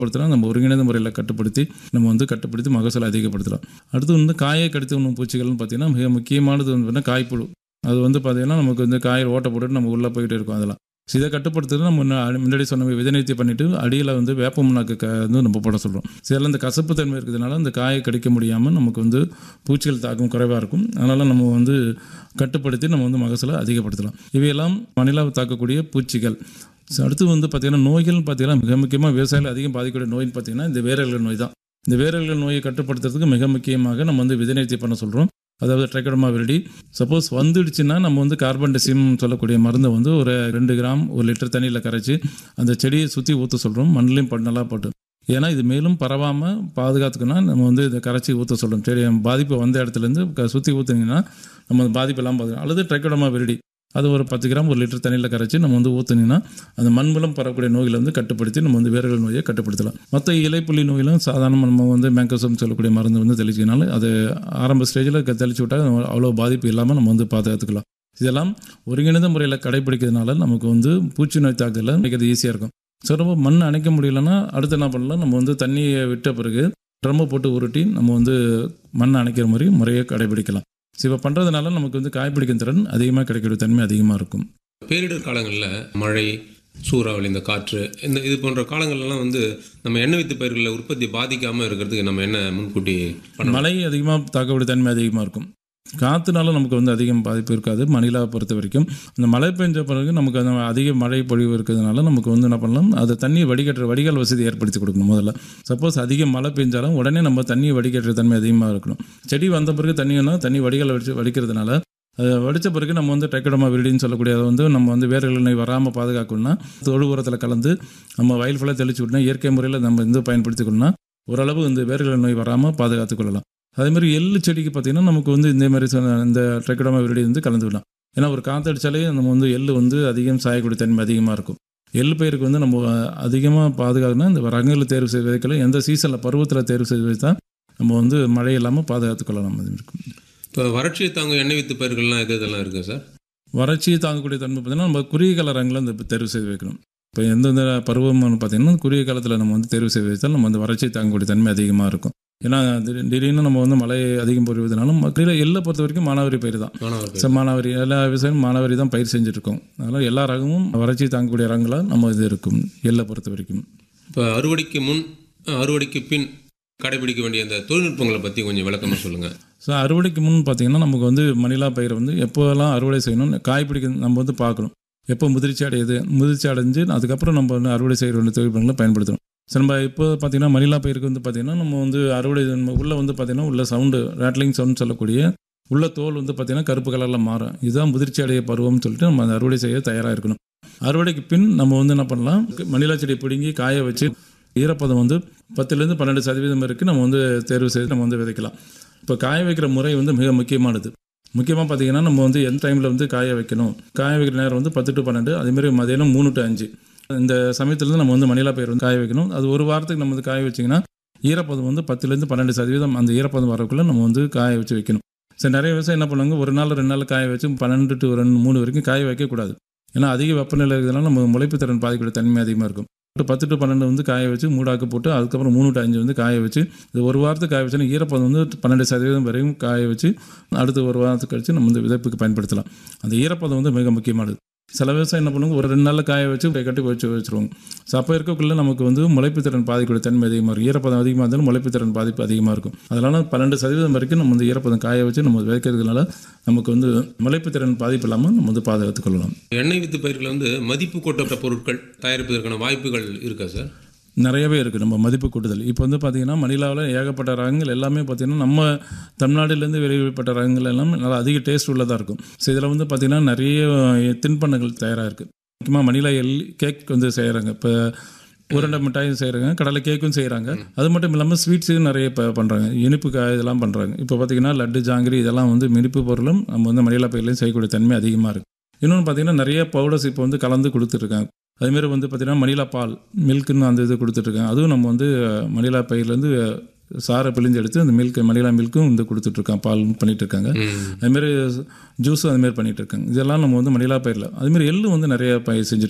படுத்தலாம் நம்ம ஒருங்கிணைந்த முறையில் கட்டுப்படுத்தி நம்ம வந்து கட்டுப்படுத்தி மகசூலை அதிகப்படுத்தலாம் அடுத்து வந்து காயை கடித்து உண்ணும் பூச்சிகள்னு பார்த்தீங்கன்னா மிக முக்கியமானது வந்து பார்த்தீங்கன்னா காய்ப்புழு அது வந்து பார்த்தீங்கன்னா நமக்கு வந்து காயில் ஓட்ட போட்டுட்டு நம்ம உள்ளே போயிட்டு இருக்கோம் அதெல்லாம் ஸோ இதை கட்டுப்படுத்துறது நம்ம முன்ன- முன்னாடி சொன்ன மாதிரி விதைநிறுத்தி பண்ணிவிட்டு அடியில் வந்து வேப்ப முன்னாக்கு க வந்து நம்ம போட சொல்கிறோம் சில இந்த கசப்பு தன்மை இருக்கிறதுனால அந்த காயை கடிக்க முடியாமல் நமக்கு வந்து பூச்சிகள் தாக்கம் குறைவாக இருக்கும் அதனால் நம்ம வந்து கட்டுப்படுத்தி நம்ம வந்து மகசூலை அதிகப்படுத்தலாம் இவையெல்லாம் மணிலாவை தாக்கக்கூடிய பூச்சிகள் ஸோ அடுத்து வந்து பார்த்திங்கன்னா நோய்கள்னு பார்த்தீங்கன்னா மிக முக்கியமாக விவசாயிகள் அதிகம் பாதிக்கக்கூடிய நோய்னு பார்த்தீங்கன்னா இந்த வேரல்கள் நோய் தான் இந்த வேரல்கள் நோயை கட்டுப்படுத்துறதுக்கு மிக முக்கியமாக நம்ம வந்து விதைநிறுத்தி பண்ண சொல்கிறோம் அதாவது ட்ரைக்கடமா விரடி சப்போஸ் வந்துடுச்சுன்னா நம்ம வந்து கார்பன் டெசிம் சொல்லக்கூடிய மருந்தை வந்து ஒரு ரெண்டு கிராம் ஒரு லிட்டர் தண்ணியில் கரைச்சி அந்த செடியை சுற்றி ஊற்ற சொல்கிறோம் மண்ணிலையும் பண்ணலாம் போட்டு ஏன்னா இது மேலும் பரவாமல் பாதுகாத்துக்கணும்னா நம்ம வந்து இதை கரைச்சி ஊற்ற சொல்கிறோம் சரி பாதிப்பு வந்த இடத்துலேருந்து சுற்றி ஊற்றுனீங்கன்னா நம்ம அந்த பாதிப்பு எல்லாம் பாதுகாக்கும் அல்லது ட்ரைக்கடமா விரடி அது ஒரு பத்து கிராம் ஒரு லிட்டர் தண்ணியில் கரைச்சி நம்ம வந்து ஊற்றுனீங்கன்னா அந்த மண் மூலம் பரவக்கூடிய நோய்களை வந்து கட்டுப்படுத்தி நம்ம வந்து வேர்கள் நோயை கட்டுப்படுத்தலாம் மற்ற இலைப்புள்ளி நோயிலும் சாதாரண நம்ம வந்து மேங்கோசம் சொல்லக்கூடிய மருந்து வந்து தெளிச்சினாலும் அது ஆரம்ப ஸ்டேஜில் தெளிச்சு விட்டால் அவ்வளோ பாதிப்பு இல்லாமல் நம்ம வந்து பாதுகாத்துக்கலாம் இதெல்லாம் ஒருங்கிணைந்த முறையில் கடைபிடிக்கிறதுனால நமக்கு வந்து பூச்சி நோய் தாக்குதலில் கிடைக்கிறது ஈஸியாக இருக்கும் ஸோ ரொம்ப மண் அணைக்க முடியலன்னா அடுத்து என்ன பண்ணலாம் நம்ம வந்து தண்ணியை விட்ட பிறகு ட்ரம்மை போட்டு உருட்டி நம்ம வந்து மண் அணைக்கிற மாதிரி முறையை கடைபிடிக்கலாம் ஸோ இப்போ பண்ணுறதுனால நமக்கு வந்து காய்பிடிக்கும் திறன் அதிகமாக கிடைக்கிற தன்மை அதிகமாக இருக்கும் பேரிடர் காலங்களில் மழை சூறாவளி இந்த காற்று இந்த இது போன்ற காலங்கள்லாம் வந்து நம்ம எண்ணெய் வித்து பயிர்களில் உற்பத்தி பாதிக்காமல் இருக்கிறதுக்கு நம்ம என்ன முன்கூட்டி பண்ணணும் மழை அதிகமாக தாக்கக்கூடிய தன்மை அதிகமாக இருக்கும் காற்றுனால நமக்கு வந்து அதிகம் பாதிப்பு இருக்காது மணிலாவை பொறுத்த வரைக்கும் இந்த மழை பெஞ்ச பிறகு நமக்கு அந்த அதிக மழை பொழிவு இருக்கிறதுனால நமக்கு வந்து என்ன பண்ணலாம் அதை தண்ணி வடிகட்டுற வடிகால் வசதி ஏற்படுத்தி கொடுக்கணும் முதல்ல சப்போஸ் அதிக மழை பெஞ்சாலும் உடனே நம்ம தண்ணி வடிகட்டுற தன்மை அதிகமாக இருக்கணும் செடி வந்த பிறகு தண்ணினா தண்ணி வடிகால் வடிச்சு வடிக்கிறதுனால அது வடித்த பிறகு நம்ம வந்து டெக்கடமா விரிடின்னு சொல்லக்கூடிய அதை வந்து நம்ம வந்து வேர்கள் நோய் வராமல் பாதுகாக்கணும்னா தொழு உரத்தில் கலந்து நம்ம வயல் ஃபுல்லாக தெளிச்சு விட்டோம்னா இயற்கை முறையில் நம்ம வந்து பயன்படுத்திக்கணும்னா ஓரளவு இந்த வேர்கள் நோய் வராமல் பாதுகாத்துக் கொள்ளலாம் அதே மாதிரி எள்ளு செடிக்கு பார்த்தீங்கன்னா நமக்கு வந்து இந்த மாதிரி சொன்ன இந்த ட்ரெக்கடமா விரடி வந்து கலந்து விடலாம் ஏன்னா ஒரு காற்றடிச்சாலே நம்ம வந்து எள்ளு வந்து அதிகம் சாயக்கூடிய தன்மை அதிகமாக இருக்கும் எள்ளு பயிருக்கு வந்து நம்ம அதிகமாக பாதுகாக்கணும் இந்த ரகங்களை தேர்வு செய்து வைக்கல எந்த சீசனில் பருவத்தில் தேர்வு செய்து வைத்தா நம்ம வந்து மழை இல்லாமல் பாதுகாத்துக் கொள்ளலாம் அது இருக்கும் இப்போ வறட்சியை தாங்க எண்ணெய் வித்து பயிர்கள்லாம் எது இதெல்லாம் இருக்குது சார் வறட்சியை தாங்கக்கூடிய தன்மை பார்த்தீங்கன்னா நம்ம குறுகிய கால ரகங்களை இந்த தேர்வு செய்து வைக்கணும் இப்போ எந்தெந்த பருவம்னு பார்த்தீங்கன்னா குறுகிய காலத்தில் நம்ம வந்து தேர்வு செய்து வைத்தால் நம்ம வந்து வறட்சியை தாங்கக்கூடிய தன்மை அதிகமாக இருக்கும் ஏன்னா திடீர்- திடீர்னு நம்ம வந்து மழை அதிகம் பொழிவதனாலும் மக்கள் எல்லை பொறுத்த வரைக்கும் மானாவாரி பயிர் தான் மாணவர்கள் ஸோ மானாவாரி எல்லா விவசாயம் மானாவாரி தான் பயிர் செஞ்சுட்டு இருக்கோம் அதனால் எல்லா ரகமும் வறட்சி தாங்கக்கூடிய ரகங்களாக நம்ம இது இருக்கும் எல்லை பொறுத்த வரைக்கும் இப்போ அறுவடைக்கு முன் அறுவடைக்கு பின் கடைபிடிக்க வேண்டிய அந்த தொழில்நுட்பங்களை பற்றி கொஞ்சம் விளக்கமாக சொல்லுங்கள் ஸோ அறுவடைக்கு முன் பார்த்தீங்கன்னா நமக்கு வந்து மணிலா பயிரை வந்து எப்போல்லாம் அறுவடை செய்யணும் காய் பிடிக்க நம்ம வந்து பார்க்கணும் எப்போ முதிர்ச்சி அடையுது முதிர்ச்சி அடைஞ்சு அதுக்கப்புறம் நம்ம வந்து அறுவடை செய்கிற வேண்டிய தொழில்நுட்பங்களை பயன்படுத்தணும் ஸோ நம்ம இப்போ பார்த்தீங்கன்னா மணிலா பயிருக்கு வந்து பார்த்தீங்கன்னா நம்ம வந்து அறுவடை நம்ம உள்ள வந்து பார்த்தீங்கன்னா உள்ள சவுண்டு ரேட்லிங் சவுண்ட் சொல்லக்கூடிய உள்ள தோல் வந்து பார்த்தீங்கன்னா கருப்பு கலரில் மாறும் இதுதான் முதிர்ச்சி அடைய பருவம்னு சொல்லிட்டு நம்ம அந்த அறுவடை செய்ய தயாராக இருக்கணும் அறுவடைக்கு பின் நம்ம வந்து என்ன பண்ணலாம் மணிலா செடி பிடுங்கி காய வச்சு ஈரப்பதம் வந்து பத்துலேருந்து பன்னெண்டு சதவீதம் வரைக்கும் நம்ம வந்து தேர்வு செய்து நம்ம வந்து விதைக்கலாம் இப்போ காய வைக்கிற முறை வந்து மிக முக்கியமானது முக்கியமாக பார்த்தீங்கன்னா நம்ம வந்து எந்த டைமில் வந்து காய வைக்கணும் காய வைக்கிற நேரம் வந்து பத்து டு பன்னெண்டு அதேமாதிரி மதியானம் மூணு டு அஞ்சு இந்த சமயத்துலேருந்து நம்ம வந்து மணிலா பயிர் வந்து காய வைக்கணும் அது ஒரு வாரத்துக்கு நம்ம வந்து காய வச்சிங்கன்னா ஈரப்பதம் வந்து பத்துலேருந்து பன்னெண்டு சதவீதம் அந்த ஈரப்பதம் வரக்குள்ளே நம்ம வந்து காய வச்சு வைக்கணும் சரி நிறைய விவசாயம் என்ன பண்ணுவாங்க ஒரு நாள் ரெண்டு நாள் காய வச்சு பன்னெண்டு டு ரெண்டு மூணு வரைக்கும் காய வைக்கக்கூடாது ஏன்னா அதிக வெப்பநிலை இருக்கிறதுனால நம்ம முளைப்பு திறன் பாதிக்கூடிய தன்மை அதிகமாக இருக்கும் ஒரு பத்து டு பன்னெண்டு வந்து காய வச்சு மூடாக்கு போட்டு அதுக்கப்புறம் மூணு டு அஞ்சு வந்து காய வச்சு இது ஒரு வாரத்துக்கு காய வச்சுன்னா ஈரப்பதம் வந்து பன்னெண்டு சதவீதம் வரையும் காய வச்சு அடுத்த ஒரு வாரத்துக்கு கழிச்சு நம்ம வந்து விதைப்புக்கு பயன்படுத்தலாம் அந்த ஈரப்பதம் வந்து மிக முக்கியமானது சில விவசாயம் என்ன பண்ணுவாங்க ஒரு ரெண்டு நாளில் காய வச்சு கட்டி வச்சு வச்சுருவாங்க ஸோ அப்போ இருக்கக்குள்ள நமக்கு வந்து முளைப்பு திறன் பாதிக்கூடிய தன்மை அதிகமாக இருக்கும் ஈரப்பதம் அதிகமாக இருந்தாலும் முளைப்பு திறன் பாதிப்பு அதிகமாக இருக்கும் அதனால பன்னெண்டு சதவீதம் வரைக்கும் நம்ம வந்து ஈரப்பதம் காய வச்சு நம்ம விதைக்கிறதுனால நமக்கு வந்து முளைப்பு திறன் பாதிப்பு இல்லாமல் நம்ம வந்து பாதுகாத்துக் கொள்ளலாம் எண்ணெய் வித்து பயிர்களை வந்து மதிப்பு கூட்டப்பட்ட பொருட்கள் தயாரிப்பதற்கான வாய்ப்புகள் இருக்கா சார் நிறையவே இருக்குது நம்ம மதிப்பு கூட்டுதல் இப்போ வந்து பார்த்திங்கன்னா மணிலாவில் ஏகப்பட்ட ரகங்கள் எல்லாமே பார்த்திங்கன்னா நம்ம தமிழ்நாட்டிலேருந்து வெளியிடப்பட்ட ரகங்கள் எல்லாம் நல்லா அதிக டேஸ்ட் உள்ளதாக இருக்கும் ஸோ இதில் வந்து பார்த்திங்கன்னா நிறைய தின்பண்டங்கள் தயாராக இருக்குது முக்கியமாக மணிலா எல் கேக் வந்து செய்கிறாங்க இப்போ உருண்டை மிட்டாயும் செய்கிறாங்க கடலை கேக்கும் செய்கிறாங்க அது மட்டும் இல்லாமல் ஸ்வீட்ஸும் நிறைய இப்போ பண்ணுறாங்க இனிப்பு கா இதெல்லாம் பண்ணுறாங்க இப்போ பார்த்திங்கன்னா லட்டு ஜாங்கிரி இதெல்லாம் வந்து இனிப்பு பொருளும் நம்ம வந்து மணிலா பயிர்லையும் செய்யக்கூடிய தன்மை அதிகமாக இருக்குது இன்னொன்று பார்த்திங்கன்னா நிறைய பவுடர்ஸ் இப்போ வந்து கலந்து கொடுத்துட்ருக்காங்க அதேமாரி வந்து பார்த்திங்கன்னா மணிலா பால் மில்க்குன்னு அந்த இது கொடுத்துட்ருக்காங்க அதுவும் நம்ம வந்து அஹ், மணிலா பயிர்லேருந்து அஹ், சாறை பிழிஞ்சு எடுத்து அந்த மில்க் மணிலா மில்க்கும் வந்து கொடுத்துட்ருக்காங்க பால் பண்ணிட்டு இருக்காங்க அதுமாரி ஜூஸும் அதுமாரி பண்ணிட்டு இருக்காங்க இதெல்லாம் நம்ம வந்து மணிலா பயிரில் அதுமாரி எள்ளு வந்து நிறைய பயிர் செஞ்சுட்ருக்காங்க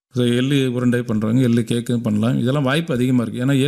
ஸோ எள்ளு உருண்டை பண்ணுறாங்க எள்ளு கேக்கும் பண்ணலாம் இதெல்லாம் வாய்ப்பு அதிகமாக இருக்குது ஏன்னா